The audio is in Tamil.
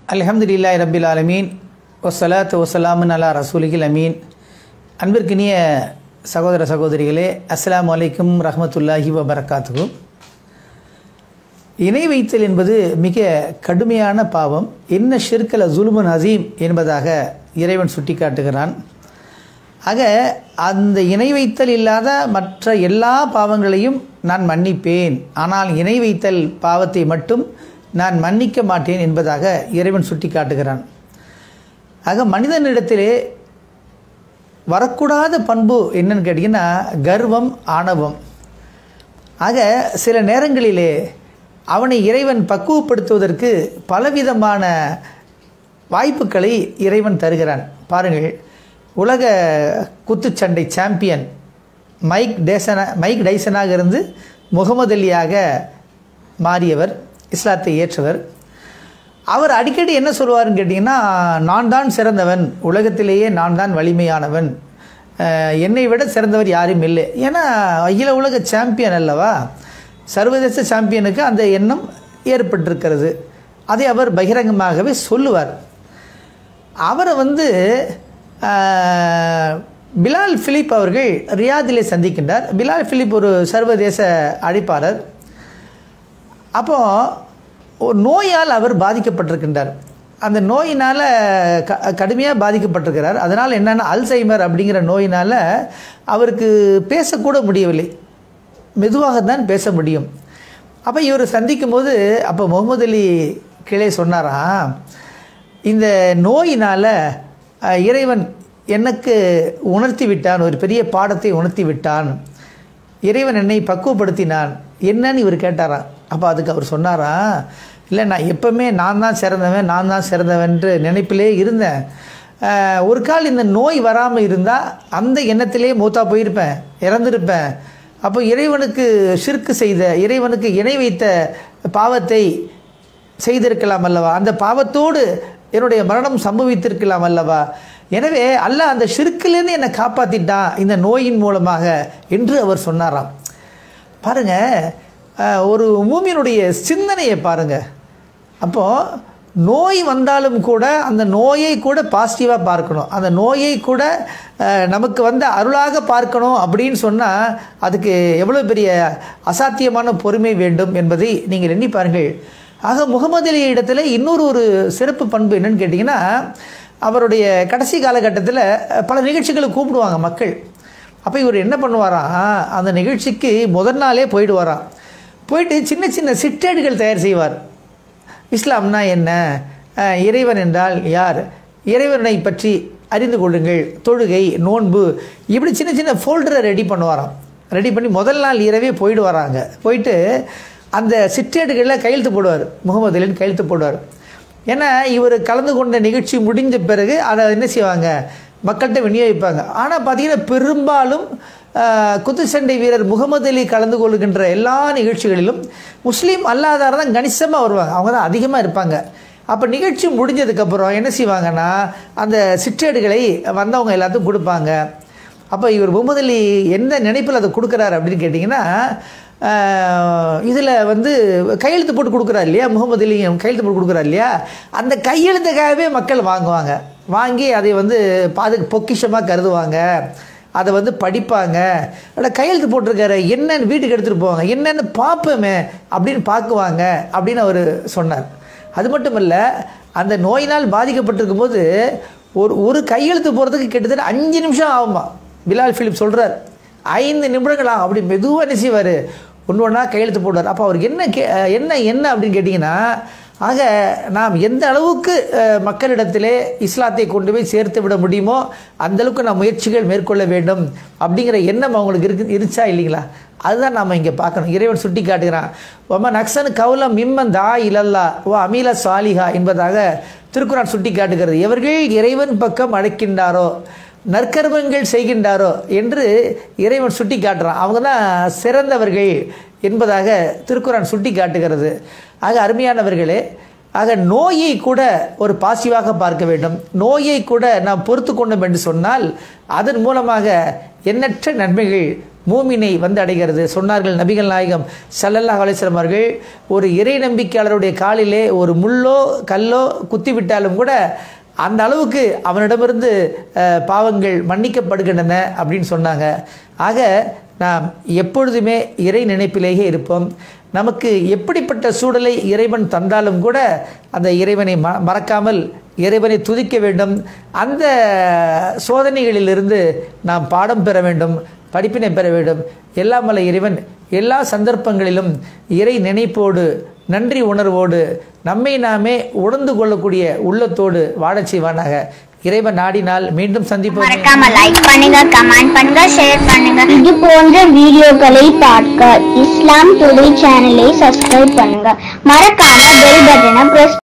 அல்ஹம்துலில்லாஹி ரபில் ஆலமீன் வசலாத்து வசலாமுன் அலா ரசூலிகில் அமீன் அன்பிற்கினிய சகோதர சகோதரிகளே அஸ்ஸலாமு அலைக்கும் ரஹ்மத்துல்லாஹி வபரகாத்துகு இணை வைத்தல் என்பது மிக கடுமையான பாவம் என்ன ஷிர்கல ஜுலுமன் அசீம் என்பதாக இறைவன் சுட்டிக்காட்டுகிறான் ஆக அந்த இணை வைத்தல் இல்லாத மற்ற எல்லா பாவங்களையும் நான் மன்னிப்பேன் ஆனால் இணை வைத்தல் பாவத்தை மட்டும் நான் மன்னிக்க மாட்டேன் என்பதாக இறைவன் சுட்டிக்காட்டுகிறான் ஆக மனிதனிடத்திலே வரக்கூடாத பண்பு என்னன்னு கேட்டிங்கன்னா கர்வம் ஆணவம் ஆக சில நேரங்களிலே அவனை இறைவன் பக்குவப்படுத்துவதற்கு பலவிதமான வாய்ப்புகளை இறைவன் தருகிறான் பாருங்கள் உலக குத்துச்சண்டை சாம்பியன் மைக் டேசனா மைக் டைசனாக இருந்து முகமது அலியாக மாறியவர் இஸ்லாத்தை ஏற்றவர் அவர் அடிக்கடி என்ன சொல்லுவாருன்னு கேட்டிங்கன்னா நான் தான் சிறந்தவன் உலகத்திலேயே நான் தான் வலிமையானவன் அஹ், என்னை விட சிறந்தவர் யாரும் இல்லை ஏன்னா அகில உலக சாம்பியன் அல்லவா சர்வதேச சாம்பியனுக்கு அந்த எண்ணம் ஏற்பட்டிருக்கிறது அதை அவர் பகிரங்கமாகவே சொல்லுவார் அவரை வந்து ஆஹ், பிலால் பிலிப் அவர்கள் ரியாதிலே சந்திக்கின்றார் பிலால் பிலிப் ஒரு சர்வதேச அழைப்பாளர் அப்போ ஒரு நோயால் அவர் பாதிக்கப்பட்டிருக்கின்றார் அந்த நோயினால் க கடுமையாக பாதிக்கப்பட்டிருக்கிறார் அதனால் என்னென்னா அல்சைமர் அப்படிங்கிற நோயினால் அவருக்கு பேசக்கூட முடியவில்லை மெதுவாக தான் பேச முடியும் அப்போ இவர் சந்திக்கும் போது அப்போ முகமது அலி கிளே சொன்னாராம் இந்த நோயினால் அஹ், இறைவன் எனக்கு உணர்த்தி விட்டான் ஒரு பெரிய பாடத்தை உணர்த்தி விட்டான் இறைவன் என்னை பக்குவப்படுத்தினான் என்னன்னு இவர் கேட்டாராம் அப்போ அதுக்கு அவர் சொன்னாராம் இல்லை நான் எப்பவுமே நான் தான் சிறந்தவன் நான் தான் சிறந்தவன்ற நினைப்பிலே இருந்தேன் அஹ், ஒரு கால் இந்த நோய் வராமல் இருந்தால் அந்த எண்ணத்திலே மூத்தா போயிருப்பேன் இறந்திருப்பேன் அப்போ இறைவனுக்கு ஷிர்க்கு செய்த இறைவனுக்கு இணை வைத்த பாவத்தை செய்திருக்கலாம் அல்லவா அந்த பாவத்தோடு என்னுடைய மரணம் சம்பவித்திருக்கலாம் அல்லவா எனவே அல்லாஹ் அந்த ஷிர்க்கிலேருந்து என்னை காப்பாற்றிட்டான் இந்த நோயின் மூலமாக என்று அவர் சொன்னாராம் பாருங்க அஹ், ஒரு மூமியனுடைய சிந்தனையை பாருங்க அப்போது நோய் வந்தாலும் கூட அந்த நோயை கூட பாசிட்டிவாக பார்க்கணும் அந்த நோயை கூட அஹ், நமக்கு வந்து அருளாக பார்க்கணும் அப்படின்னு சொன்னால் அதுக்கு எவ்வளோ பெரிய அசாத்தியமான பொறுமை வேண்டும் என்பதை நீங்கள் எண்ணி பாருங்கள் ஆக முகமது அலி இடத்துல இன்னொரு ஒரு சிறப்பு பண்பு என்னன்னு கேட்டிங்கன்னா அவருடைய கடைசி காலகட்டத்தில் பல நிகழ்ச்சிகளை கூப்பிடுவாங்க மக்கள் அப்போ இவர் என்ன பண்ணுவாராம் அந்த நிகழ்ச்சிக்கு முதல் நாளே போயிடுவாராம் போயிட்டு சின்ன சின்ன சிற்றேடுகள் தயார் செய்வார் இஸ்லாம்னா என்ன அஹ், இறைவன் என்றால் யார் இறைவனை பற்றி அறிந்து கொள்ளுங்கள் தொழுகை நோன்பு இப்படி சின்ன சின்ன ஃபோல்டரை ரெடி பண்ணுவாராம் ரெடி பண்ணி முதல் நாள் இரவே போயிட்டு வராங்க போயிட்டு அந்த சிற்றேடுகளில் கையெழுத்து போடுவார் முகமது அலின்னு கையெழுத்து போடுவார் ஏன்னா இவர் கலந்து கொண்ட நிகழ்ச்சி முடிஞ்ச பிறகு அதை என்ன செய்வாங்க மக்கள்கிட்ட விநியோகிப்பாங்க ஆனால் பார்த்தீங்கன்னா பெரும்பாலும் ஆஹ், குத்துச்சண்டை வீரர் முகமது அலி கலந்து கொள்கின்ற எல்லா நிகழ்ச்சிகளிலும் முஸ்லீம் அல்லாதார் தான் கணிசமாக வருவாங்க அவங்க தான் அதிகமாக இருப்பாங்க அப்போ நிகழ்ச்சி முடிஞ்சதுக்கப்புறம் என்ன செய்வாங்கன்னா அந்த சிற்றேடுகளை வந்தவங்க எல்லாத்துக்கும் கொடுப்பாங்க அப்போ இவர் முகமது அலி எந்த நினைப்பில் அதை கொடுக்குறாரு அப்படின்னு கேட்டிங்கன்னா இதில் வந்து கையெழுத்து போட்டு கொடுக்குறாரு இல்லையா முகமது அலி கையெழுத்து போட்டு கொடுக்குறாரு இல்லையா அந்த கையெழுத்துக்காகவே மக்கள் வாங்குவாங்க வாங்கி அதை வந்து பாது பொக்கிஷமாக கருதுவாங்க அதை வந்து படிப்பாங்க அட கையெழுத்து போட்டிருக்காரு என்னன்னு வீட்டுக்கு எடுத்துகிட்டு போவாங்க என்னென்னு பார்ப்போமே அப்படின்னு பார்க்குவாங்க அப்படின்னு அவர் சொன்னார் அது மட்டும் இல்லை அந்த நோயினால் பாதிக்கப்பட்டிருக்கும் போது ஒரு ஒரு கையெழுத்து போகிறதுக்கு கிட்டத்தட்ட அஞ்சு நிமிஷம் ஆகுமா பிலால் ஃபிலிப் சொல்கிறார் ஐந்து நிமிடங்கள் ஆகும் அப்படி மெதுவாக என்ன செய்வார் ஒன்று ஒன்றா கையெழுத்து போடுவார் அப்போ அவருக்கு என்ன கே என்ன என்ன அப்படின்னு கேட்டிங்கன்னா ஆக நாம் எந்த அளவுக்கு அஹ், மக்களிடத்திலே இஸ்லாத்தை கொண்டு போய் சேர்த்து விட முடியுமோ அந்த அளவுக்கு நாம் முயற்சிகள் மேற்கொள்ள வேண்டும் அப்படிங்கிற எண்ணம் அவங்களுக்கு இருக்கு இருந்துச்சா இல்லைங்களா அதுதான் நாம் இங்கே பார்க்கணும் இறைவன் சுட்டி காட்டுகிறான் ஒம நக்சன் கவுலம் மிம்மன் தா இலல்லா ஓ அமீல சாலிஹா என்பதாக திருக்குறான் சுட்டி காட்டுகிறது எவர்கள் இறைவன் பக்கம் அழைக்கின்றாரோ நற்கர்மங்கள் செய்கின்றாரோ என்று இறைவன் சுட்டி காட்டுறான் அவங்க தான் சிறந்தவர்கள் என்பதாக திருக்குறான் சுட்டி காட்டுகிறது ஆக அருமையானவர்களே ஆக நோயை கூட ஒரு பாசிவாக பார்க்க வேண்டும் நோயை கூட நாம் பொறுத்து கொண்டோம் என்று சொன்னால் அதன் மூலமாக எண்ணற்ற நன்மைகள் மூமினை வந்து அடைகிறது சொன்னார்கள் நபிகள் நாயகம் ஸல்லல்லாஹு அலைஹி வஸல்லம் அவர்கள் ஒரு இறை நம்பிக்கையாளருடைய காலிலே ஒரு முள்ளோ கல்லோ குத்திவிட்டாலும் கூட அந்த அளவுக்கு அவனிடமிருந்து அஹ், பாவங்கள் மன்னிக்கப்படுகின்றன அப்படின்னு சொன்னாங்க ஆக நாம் எப்பொழுதுமே இறை நினைப்பிலேயே இருப்போம் நமக்கு எப்படிப்பட்ட சூழலை இறைவன் தந்தாலும் கூட அந்த இறைவனை ம மறக்காமல் இறைவனை துதிக்க வேண்டும் அந்த சோதனைகளிலிருந்து நாம் பாடம் பெற வேண்டும் படிப்பினை பெற வேண்டும் எல்லாம் வல்ல இறைவன் எல்லா சந்தர்ப்பங்களிலும் இறை நினைப்போடு நன்றி உணர்வோடு நம்மை நாமே உணர்ந்து கொள்ளக்கூடிய உள்ளத்தோடு வாழச் செய்வானாக இறைவன் நாடினால் மீண்டும் சந்திப்போம் மறக்காம லைக் பண்ணுங்க கமெண்ட் பண்ணுங்க ஷேர் பண்ணுங்க இது போன்ற வீடியோக்களை பார்க்க இஸ்லாம் டுடே சேனலை சப்ஸ்கிரைப் பண்ணுங்க மறக்காம பெல் பட்டனை பிரஸ்